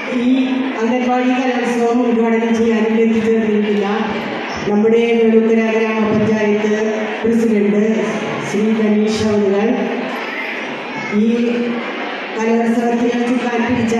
ഈ അംഗൻവാടി കലോത്സവം ഉദ്ഘാടനം ചെയ്യാനും എത്തിച്ചേർന്നിരിക്കുന്ന നമ്മുടെ വെളുക്കര ഗ്രാമപഞ്ചായത്ത് പ്രസിഡന്റ് ശ്രീ ഗണേഷ് അവറുകൾ ഈ കലോത്സവത്തിന് ചുക്കാൻ പിടിച്ച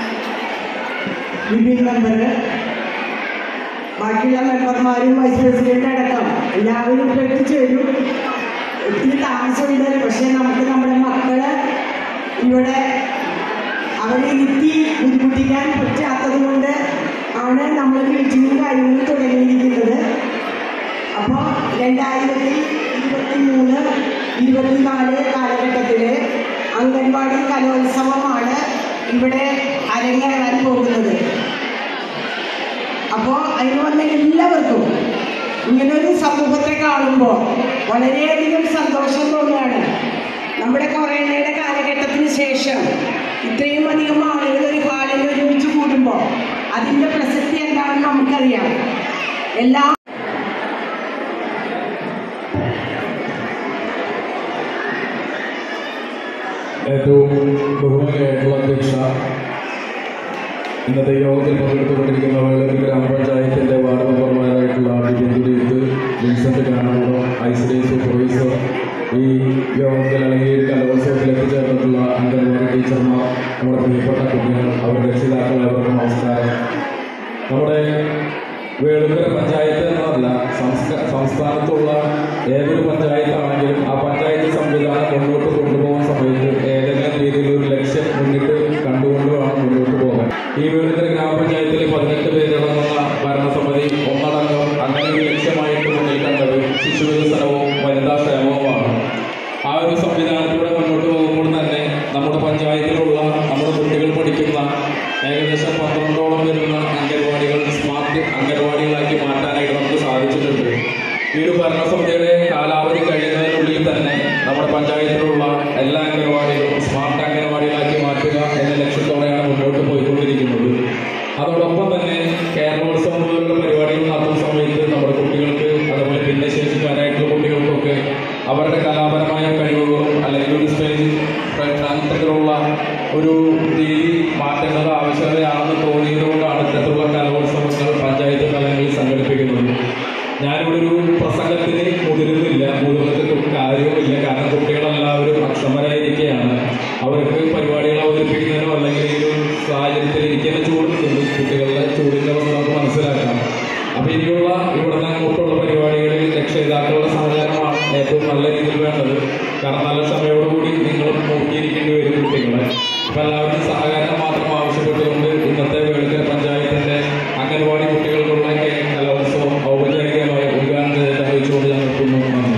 വിപിൻ മെമ്പർ ബാക്കിയുള്ള മെമ്പർമാരും വൈസ് പ്രസിഡന്റ് അടക്കം എല്ലാവരും ഇപ്പോൾ എത്തിച്ചേരും ഒത്തിരി താമസമുണ്ട് പക്ഷേ നമുക്ക് നമ്മുടെ മക്കള് ഇവിടെ അവരെ ഇരുത്തി ബുദ്ധിമുട്ടിക്കാൻ പറ്റാത്തത് കൊണ്ട് ആണ് നമ്മൾ മീറ്റിങ്ങും കാര്യങ്ങളും തുടങ്ങിയിരിക്കുന്നത് അപ്പോൾ രണ്ടായിരത്തി ഇരുപത്തി മൂന്ന് ഇരുപത്തിനാല് കാലഘട്ടത്തിലെ അംഗൻവാടി കലോത്സവമാണ് ഇവിടെ അരങ്ങേറാൻ പോകുന്നത് അപ്പോൾ അതിന് വന്ന എല്ലാവർക്കും ഇങ്ങനൊരു സമൂഹത്തെ കാണുമ്പോൾ വളരെയധികം സന്തോഷം തോന്നുകയാണ് നമ്മുടെ കൊറോണയുടെ കാലഘട്ടത്തിന് ശേഷം ഇത്രയും അധികം ആളുകൾ ഒരു ഹാളിൽ ഒരുമിച്ച് കൂടുമ്പോൾ അതിൻ്റെ പ്രസക്തി എന്താണെന്ന് നമുക്കറിയാം എല്ലാ ഏറ്റവും ബഹുമാനിയായിട്ടുള്ള അധ്യക്ഷ ഇന്നത്തെ യോഗത്തിൽ പങ്കെടുത്തുകൊണ്ടിരിക്കുന്ന വേളൂർ ഗ്രാമപഞ്ചായത്തിൻ്റെ വാർഡ് മെമ്പർമാരായിട്ടുള്ള ബിപിൻ തുരീത്ത് വിൻസെന്റ് കാണാമോ ഐ സി ഡി സൂപ്പർവൈസർ ഈ യോഗത്തിൽ അല്ലെങ്കിൽ ഈ കലോത്സവത്തിൽ എത്തിച്ചേർന്നിട്ടുള്ള അംഗൻവാടി ടീച്ചർമാർ നമ്മുടെ പ്രിയപ്പെട്ട കുട്ടികൾ അവരുടെ രക്ഷിതാക്കൾ അവർക്ക് നമസ്കാരം നമ്മുടെ വേളുക്കര പഞ്ചായത്ത് എന്നതല്ല സംസ്ക സംസ്ഥാനത്തുള്ള ഏതൊരു പഞ്ചായത്താണെങ്കിലും ആ പഞ്ചായത്ത് സംവിധാനം മുന്നോട്ട് കൊണ്ടുപോകുന്ന സമയത്ത് ഏതെങ്കിലും രീതിയിൽ ഒരു ലക്ഷ്യം മുന്നിട്ട് കണ്ടുകൊണ്ട് വേണം മുന്നോട്ട് പോകാൻ ഈ വേളുക്കര ഗ്രാമപഞ്ചായത്തിൽ പതിനെട്ട് പേരടങ്ങുന്ന ഭരണസമിതി ഒന്നടങ്കം അങ്ങനെ ഒരു ലക്ഷ്യമായിട്ട് മുന്നിൽ കണ്ടത് ശിശു വികസനവും വനിതാ ക്ഷേമവുമാണ് ആ ഒരു സംവിധാനത്തിലൂടെ മുന്നോട്ട് പോകുമ്പോൾ തന്നെ നമ്മുടെ പഞ്ചായത്തിലുള്ള നമ്മുടെ കുട്ടികൾ പഠിക്കുന്ന ഏകദേശം പന്ത്രണ്ടോളം വരുന്ന അംഗൻവാടികൾ സ്മാർട്ട് അംഗൻവാടികളാക്കി മാറ്റാനായിട്ട് നമുക്ക് സാധിച്ചിട്ടുണ്ട് ഈ ഒരു ഭരണസമിതിയുടെ കാലാവധി കഴിയുന്നതിനുള്ളിൽ തന്നെ നമ്മുടെ പഞ്ചായത്തിലുള്ള എല്ലാ അംഗൻവാടികളും സ്മാർട്ട് അംഗൻവാടികളാക്കി മാറ്റുക എന്ന ലക്ഷ്യത്തോടെയാണ് മുന്നോട്ട് പോയിക്കൊണ്ടിരിക്കുന്നത് അതോടൊപ്പം തന്നെ കേരളോത്സവം പോലുള്ള പരിപാടികൾ നടത്തുന്ന സമയത്ത് നമ്മുടെ കുട്ടികൾക്ക് അതുപോലെ ഭിന്നശേഷിക്കാരായിട്ടുള്ള കുട്ടികൾക്കൊക്കെ അവരുടെ കലാപരമായ കഴിവുകളും അല്ലെങ്കിൽ ഒരു സ്റ്റേജ് അങ്ങനത്തരത്തിലുള്ള ഒരു രീതി മാറ്റേണ്ടത് ആവശ്യകതയാണെന്ന് തോന്നിയതുകൊണ്ടാണ് ഇത്തരത്തിലുള്ള കലോത്സവങ്ങൾ പഞ്ചായത്ത് തലങ്ങളിൽ സംഘടിപ്പിക്കുന്നത് ഞാനിവിടെ ഒരു പ്രസംഗത്തിന് മുതിരുന്നില്ല മുതിർന്നിട്ട് കാര്യവുമില്ല കാരണം കുട്ടികളെല്ലാവരും അക്ഷമരായിരിക്കുകയാണ് അവർക്ക് പരിപാടികൾ അവതരിപ്പിക്കുന്നതിനോ അല്ലെങ്കിൽ ഈ ഒരു സാഹചര്യത്തിൽ ഇരിക്കുന്ന ചൂടുണ്ട് കുട്ടികളുടെ ചൂടിൻ്റെ അവസ്ഥ നമുക്ക് മനസ്സിലാക്കാം അപ്പൊ ഇനിയുള്ള ഇവിടുന്ന് അങ്ങോട്ടുള്ള പരിപാടികളിൽ രക്ഷിതാക്കളുടെ സഹകരണമാണ് ഏറ്റവും നല്ല രീതിയിൽ വേണ്ടത് കാരണം നല്ല ക്ഷമയോടുകൂടി നിങ്ങൾ നോക്കിയിരിക്കേണ്ടി വരും കുട്ടികളെ അപ്പൊ എല്ലാവരും സഹകരണം മാത്രം ആവശ്യപ്പെട്ടുകൊണ്ട് ഇന്നത്തെ വേളുക്കര പഞ്ചായത്തിന്റെ അംഗൻവാടി കുട്ടികൾക്കുള്ള കേ- കലോത്സവം ഔപചാരികമായി ഉദ്ഘാടനം ചെയ്ത് അറിയിച്ചുകൊണ്ട് ഞാൻ നിർത്തുന്നു നന്ദി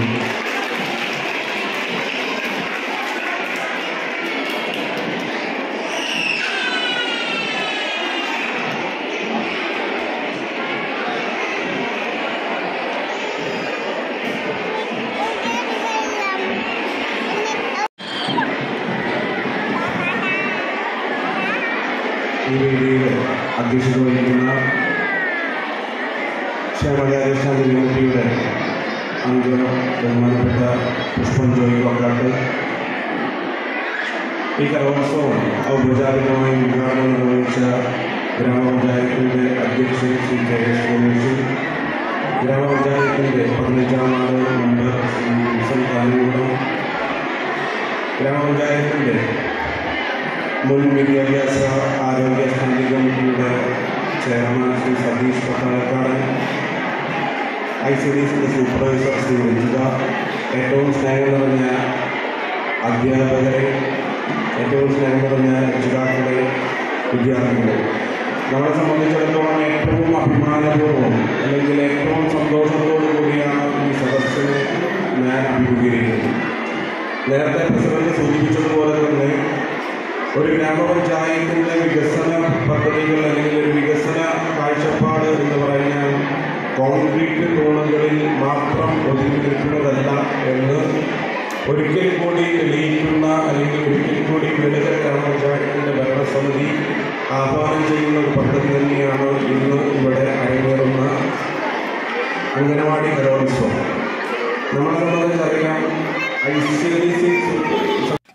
ഈ വേദിയിൽ അധ്യക്ഷത വഹിക്കുന്ന ക്ഷേമകാര്യ സ്റ്റാൻഡിംഗ് കമ്മിറ്റിയുടെ അംഗം ബഹുമാനപ്പെട്ട പുഷ്പം ജോയി കൊക്കാട്ട് ഈ കലോത്സവം ഔപചാരികമായി ഉദ്ഘാടനം നിർവഹിച്ച ഗ്രാമപഞ്ചായത്തിൻ്റെ അധ്യക്ഷൻ ശ്രീ കെ എസ് രമേശ് ഗ്രാമപഞ്ചായത്തിൻ്റെ പതിനഞ്ചാം ward member Shri Wilson Kaliyoodam ഗ്രാമപഞ്ചായത്തിൻ്റെ മുൻ വിദ്യാഭ്യാസ ആരോഗ്യ സ്റ്റാൻഡിംഗ് കമ്മിറ്റിയുടെ chairman Shri Satheesh Pattalakkadan I C D സിയുടെ സൂപ്പർവൈസർ ശ്രീ രഞ്ജിത ഏറ്റവും സ്നേഹം നിറഞ്ഞ അധ്യാപകരെ ഏറ്റവും സ്നേഹം നിറഞ്ഞ രക്ഷിതാക്കളെ വിദ്യാർത്ഥികളെ നമ്മളെ സംബന്ധിച്ചിടത്തോളം ഏറ്റവും അഭിമാനപൂർവ്വം അല്ലെങ്കിൽ ഏറ്റവും സന്തോഷത്തോടു കൂടിയാണ് ഈ സദസ്സിനെ ഞാൻ അഭിമുഖീകരിക്കുന്നത് നേരത്തെ പ്രസിഡന്റ് സൂചിപ്പിച്ചതുപോലെ തന്നെ ഒരു ഗ്രാമപഞ്ചായത്തിൻ്റെ വികസന പദ്ധതികൾ അല്ലെങ്കിൽ ഒരു വികസന കാഴ്ചപ്പാട് എന്ന് പറഞ്ഞാൽ കോൺക്രീറ്റ് തൂണുകളിൽ മാത്രം ഒതുങ്ങി നിൽക്കുന്നതല്ല എന്ന് ഒരിക്കൽ കൂടി തെളിയിക്കുന്ന അല്ലെങ്കിൽ ഒരിക്കൽ കൂടി വെളുകര ഗ്രാമപഞ്ചായത്തിൻ്റെ ഭരണസമിതി ആഹ്വാനം ചെയ്യുന്ന ഒരു പദ്ധതി തന്നെയാണ് ഇന്ന് ഇവിടെ അരങ്ങേറുന്ന അംഗനവാടി കലോത്സവം നമ്മളെ സംബന്ധിച്ചറിയാം ഐ സി ഡി സി